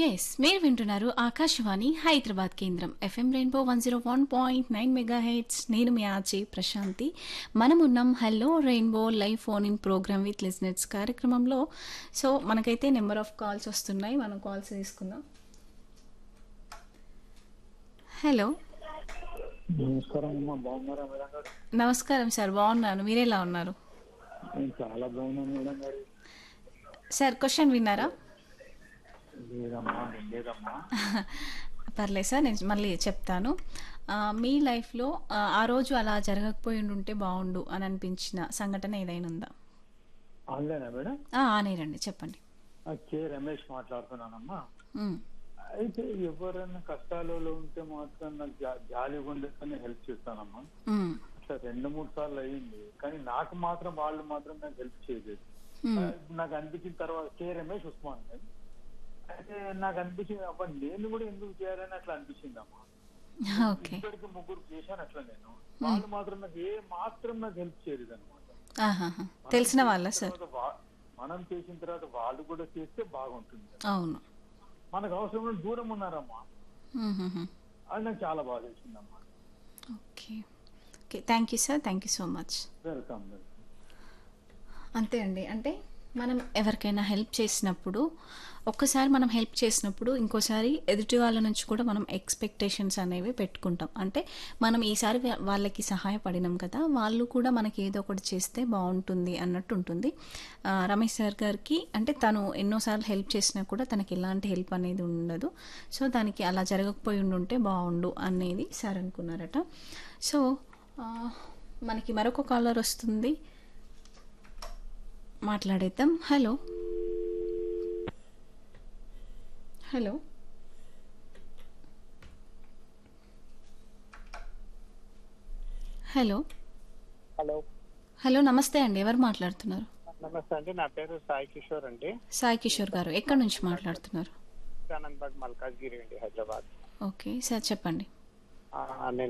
Yes మీరు వింటున్నారు ఆకాశవాణి హైదరాబాద్ కేంద్రం FM rainbow one zero one point nine mega hertz నేను మీ ఆచే ప్రశాంతి మనమున్నాం hello rainbow live phone in program with listeners కార్యక్రమంలో సో మనకైతే నెంబర్ ఆఫ్ కాల్స్ వస్తున్నాయి మనం కాల్స్ తీసుకుందాం హలో నమస్కారం అమ్మా బాగున్నారా మేడం గారు నమస్కారం సార్ బాగున్నాను మీరు ఎలా ఉన్నారు నేను చాలా బాగున్నాను మేడం గారు సార్ క్వశ్చన్ విన్నారా లేదమ్మా లేదమ్మా పర్లేదు సార్ నేను మళ్ళీ చెప్తాను ఆ, మీ లైఫ్లో ఆ, ఆ రోజు అలా జరగకపోయి ఉంటే బాగుండు అని అనిపించిన సంఘటన ఏదైనా ఉందా ఆన్లైనా మేడం ఆ, ఆనేరండి చెప్పండి ఆ, కే రమేష్ మాట్లాడుతున్నానమ్మా ఉమ్, అయితే ఎవరైనా కష్టాలలో ఉంటే మాత్రం నాకు జా- జాలి ఉండేదని హెల్ప్ చేస్తానమ్మా ఉమ్, అట్లా రెండు మూడు సార్లు అయ్యింది కానీ నాకు మాత్రం వాళ్ళు మాత్రం నాకు హెల్ప్ చేయలేదు ఉమ్, ఆ, నాకు అనిపించిన తర్వాత కే రమేష్ ఉస్మాన్ గారు. అయితే నాకు అనిపించింది అబ్బా నేను కూడా ఎందుకు చేయాలని అట్లా అనిపించింది అమ్మా ఓకే ఇద్దరికి ముగ్గురు చేశాను అట్లా నేను వాళ్ళు మాత్రం నాకు ఏ మాత్రం నాకు హెల్ప్ చేయలేదు అనమాట ఆహాహా. తెలిసిన వాళ్ళ సార్ మనం చేసిన తర్వాత వాళ్ళు కూడా చేస్తే బాగుంటుంది అవును మనకు అవసరం ఉన్న దూరం ఉన్నారమ్మా ఉహుహు. అది నాకు చాలా బాగా తెలిసిందమ్మా okay okay thank you sir thank you so much welcome welcome అంతే అండి అంటే మనం ఎవరికైనా హెల్ప్ చేసినప్పుడు ఒక్కసారి మనం హెల్ప్ చేసినప్పుడు ఇంకోసారి ఎదుటి వాళ్ళ నుంచి కూడా మనం ఎక్స్పెక్టేషన్స్ అనేవి పెట్టుకుంటాం అంటే మనం ఈసారి వా- వాళ్ళకి సహాయపడినాం కదా వాళ్ళు కూడా మనకి ఏదో ఒకటి చేస్తే బాగుంటుంది అన్నట్టు ఉంటుంది ఆ, రమేష్ సార్ గారికి అంటే తను ఎన్నోసార్లు హెల్ప్ చేసినా కూడా తనకి ఎలాంటి హెల్ప్ అనేది ఉండదు సో దానికి అలా జరగకపోయి ఉండుంటే బాగుండు అనేది సార్ అనుకున్నారట సో ఆ, మనకి మరొక కాలర్ వస్తుంది మాట్లాడేద్దాం hello hello hello hello hello నమస్తే అండి ఎవరు మాట్లాడుతున్నారు నమస్తే అండి నా పేరు సాయి కిషోర్ అండి సాయి కిషోర్ గారు ఎక్కడి నుంచి మాట్లాడుతున్నారు ఆనంద్బాగ్ మల్కాజ్గిరి అండి హైదరాబాద్ ఓకే సార్ చెప్పండి ఆ, నేను